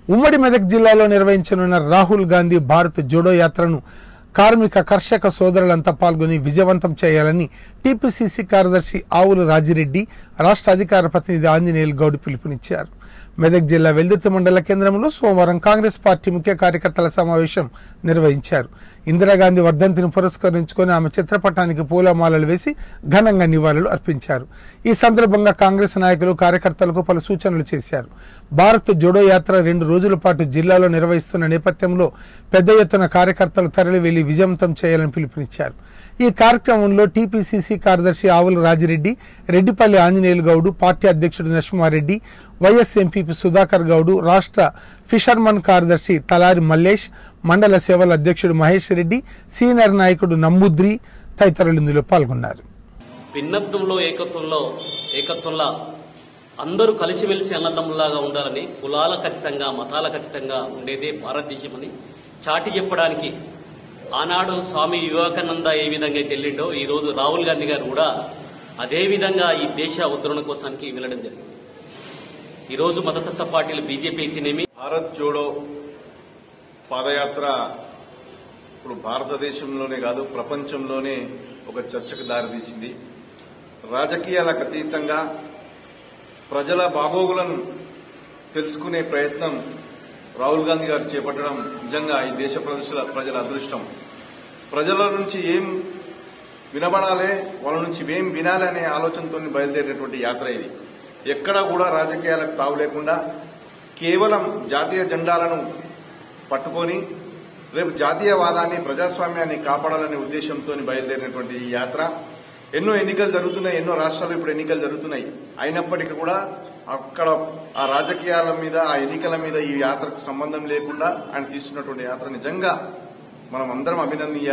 ఉమ్మడి మెదక్ జిల్లాలో నిర్వహించనున్న రాహుల్ గాంధీ భారత్ జోడో యాత్రను కార్మిక కర్షక సోదరులంతా పాల్గొని విజయవంతం చేయాలని టీపీసీసీ కార్యదర్శి ఆవుల రాజిరెడ్డి రాష్ట్ర అధికార ప్రతినిధి ఆంజనేయులు గౌడ్ పిలుపునిచ్చారు మెదక్ జిల్లా వెల్దుర్తి మండల కేంద్రంలో సోమవారం కాంగ్రెస్ పార్టీ ముఖ్య కార్యకర్తల సమావేశం నిర్వహించారు ఇందిరాగాంధీ వర్ధంతిని పురస్కరించుకొని ఆమె చిత్రపటానికి పూలమాలలు వేసి ఘనంగా నివాళులు అర్పించారు ఈ సందర్భంగా కాంగ్రెస్ నాయకులు కార్యకర్తలకు పలు సూచనలు చేశారు భారత్ జోడో యాత్ర రెండు రోజుల పాటు జిల్లాలో నిర్వహిస్తున్న నేపథ్యంలో పెద్ద ఎత్తున కార్యకర్తలు తరలి వెళ్లి విజయవంతం చేయాలని పిలుపునిచ్చారు ఈ కార్యక్రమంలో టీపీసీసీ కార్యదర్శి ఆవుల రాజిరెడ్డి రెడ్డిపల్లి ఆంజనేయులు గౌడు పార్టీ అధ్యక్షుడు నరసింహారెడ్డి వైఎస్ ఎంపీపీ సుధాకర్ గౌడు రాష్ట్ర ఫిషర్మన్ కార్యదర్శి తలారి మల్లేష్ మండల సేవల అధ్యక్షుడు మహేష్ రెడ్డి సీనియర్ నాయకుడు నమ్ముద్రి తదితరులు ఇందులో పాల్గొన్నారు భిన్నత్వంలో ఏకత్వంలో ఏకత్వంలా అందరూ కలిసిమెలిసి అన్నదమ్ములాగా ఉండాలని కులాల ఖచ్చితంగా మతాల ఖచ్చితంగా ఉండేదే భారతదేశమని చాటి చెప్పడానికి ఆనాడు స్వామి వివేకానంద ఏ విధంగా అయితే వెళ్ళిండో ఈ రోజు రాహుల్ గాంధీ గారు కూడా అదే విధంగా ఈ దేశ ఉద్ధరణ కోసానికి వెళ్ళడం జరిగింది ఈ రోజు మతతత్వ పార్టీలు బీజేపీ అయితేనేమి భారత్ జోడో పాదయాత్ర ఇప్పుడు భారతదేశంలోనే కాదు ప్రపంచంలోనే ఒక చర్చకు దారితీసింది రాజకీయాలకు అతీతంగా ప్రజల బాగోగులను తెలుసుకునే ప్రయత్నం రాహుల్ గాంధీ గారు చేపట్టడం నిజంగా ఈ దేశ ప్రజల ప్రజల అదృష్టం ప్రజల నుంచి ఏం వినబడాలి వాళ్ళ నుంచి ఏం వినాలి అనే ఆలోచనతో బయలుదేరినటువంటి యాత్ర ఇది ఎక్కడా కూడా రాజకీయాలకు తావు లేకుండా కేవలం జాతీయ జెండాలను పట్టుకొని రేపు జాతీయవాదాన్ని ప్రజాస్వామ్యాన్ని కాపాడాలనే ఉద్దేశంతో బయలుదేరినటువంటి ఈ యాత్ర ఎన్నో ఎన్నికలు జరుగుతున్నాయి ఎన్నో రాష్ట్రాలు ఇప్పుడు ఎన్నికలు జరుగుతున్నాయి అయినప్పటికీ కూడా అక్కడ ఆ రాజకీయాల మీద ఆ ఎన్నికల మీద ఈ యాత్రకు సంబంధం లేకుండా ఆయన తీసుకున్నటువంటి యాత్ర నిజంగా మనం అందరం అభినందించాలి